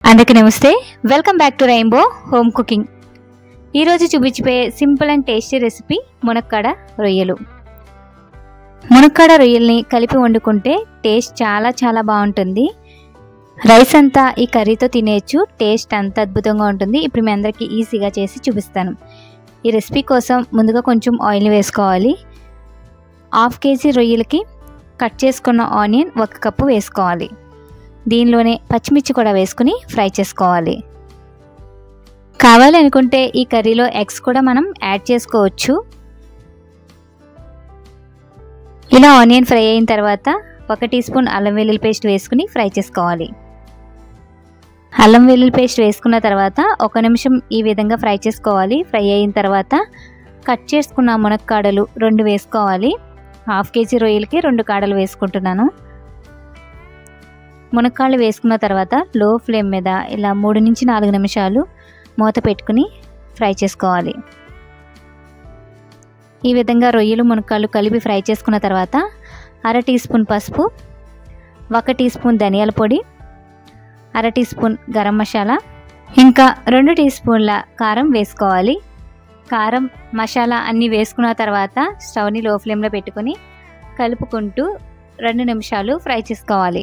అందరికీ నమస్తే welcome back to rainbow home cooking ఈరోజు చూపించిపోయే సింపుల్ అండ్ టేస్టీ రెసిపీ మునక్కాడ రొయ్యలు మునక్కాడ రొయ్యల్ని కలిపి వండుకుంటే టేస్ట్ చాలా చాలా బాగుంటుంది రైస్ అంతా ఈ కర్రీతో తినేయచ్చు టేస్ట్ అంత అద్భుతంగా ఉంటుంది ఇప్పుడు మీ అందరికీ ఈజీగా చేసి చూపిస్తాను ఈ రెసిపీ కోసం ముందుగా కొంచెం ఆయిల్ వేసుకోవాలి హాఫ్ కేజీ రొయ్యలకి కట్ చేసుకున్న ఆనియన్ ఒక కప్పు వేసుకోవాలి దీనిలోనే పచ్చిమిర్చి కూడా వేసుకుని ఫ్రై చేసుకోవాలి కావాలి అనుకుంటే ఈ కర్రీలో ఎగ్స్ కూడా మనం యాడ్ చేసుకోవచ్చు ఇలా ఆనియన్ ఫ్రై అయిన తర్వాత ఒక టీ స్పూన్ అల్లం వెల్లుల్లి పేస్ట్ వేసుకుని ఫ్రై చేసుకోవాలి అల్లం వెల్లుల్లి పేస్ట్ వేసుకున్న తర్వాత ఒక నిమిషం ఈ విధంగా ఫ్రై చేసుకోవాలి ఫ్రై అయిన తర్వాత కట్ చేసుకున్న మునక్కాడలు రెండు వేసుకోవాలి హాఫ్ కేజీ రొయ్యలకి రెండు కాడలు వేసుకుంటున్నాను మునక్కాళ్ళు వేసుకున్న తర్వాత లో ఫ్లేమ్ మీద ఇలా మూడు నుంచి నాలుగు నిమిషాలు మూత పెట్టుకుని ఫ్రై చేసుకోవాలి ఈ విధంగా రొయ్యలు మునక్కాళ్ళు కలిపి ఫ్రై చేసుకున్న తర్వాత అర టీ స్పూన్ పసుపు ఒక టీ స్పూన్ ధనియాల పొడి అర టీ స్పూన్ గరం మసాలా ఇంకా రెండు టీ స్పూన్ల కారం వేసుకోవాలి కారం మసాలా అన్నీ వేసుకున్న తర్వాత స్టవ్ని లో ఫ్లేమ్లో పెట్టుకొని కలుపుకుంటూ రెండు నిమిషాలు ఫ్రై చేసుకోవాలి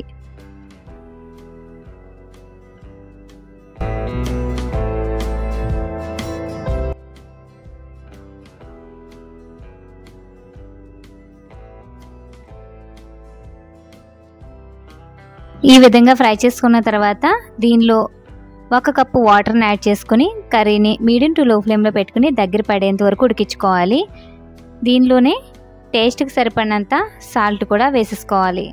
ఈ విధంగా ఫ్రై చేసుకున్న తర్వాత దీనిలో ఒక కప్పు వాటర్ని యాడ్ చేసుకుని కర్రీని మీడియం టు లో ఫ్లేమ్లో పెట్టుకుని దగ్గర పడేంత వరకు ఉడికించుకోవాలి దీనిలోనే టేస్ట్కి సరిపడినంత సాల్ట్ కూడా వేసేసుకోవాలి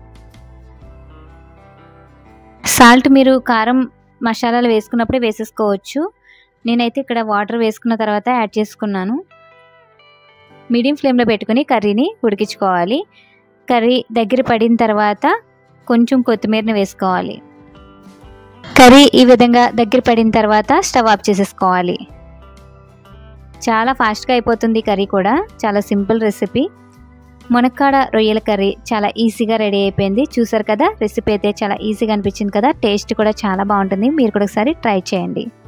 సాల్ట్ మీరు కారం మసాలాలు వేసుకున్నప్పుడే వేసేసుకోవచ్చు నేనైతే ఇక్కడ వాటర్ వేసుకున్న తర్వాత యాడ్ చేసుకున్నాను మీడియం ఫ్లేమ్లో పెట్టుకుని కర్రీని ఉడికించుకోవాలి కర్రీ దగ్గర పడిన తర్వాత కొంచెం కొత్తిమీరని వేసుకోవాలి కర్రీ ఈ విధంగా దగ్గర పడిన తర్వాత స్టవ్ ఆఫ్ చేసేసుకోవాలి చాలా ఫాస్ట్గా అయిపోతుంది కర్రీ కూడా చాలా సింపుల్ రెసిపీ మునక్కాడ రొయ్యల కర్రీ చాలా ఈజీగా రెడీ అయిపోయింది చూసారు కదా రెసిపీ అయితే చాలా ఈజీగా అనిపించింది కదా టేస్ట్ కూడా చాలా బాగుంటుంది మీరు కూడా ఒకసారి ట్రై చేయండి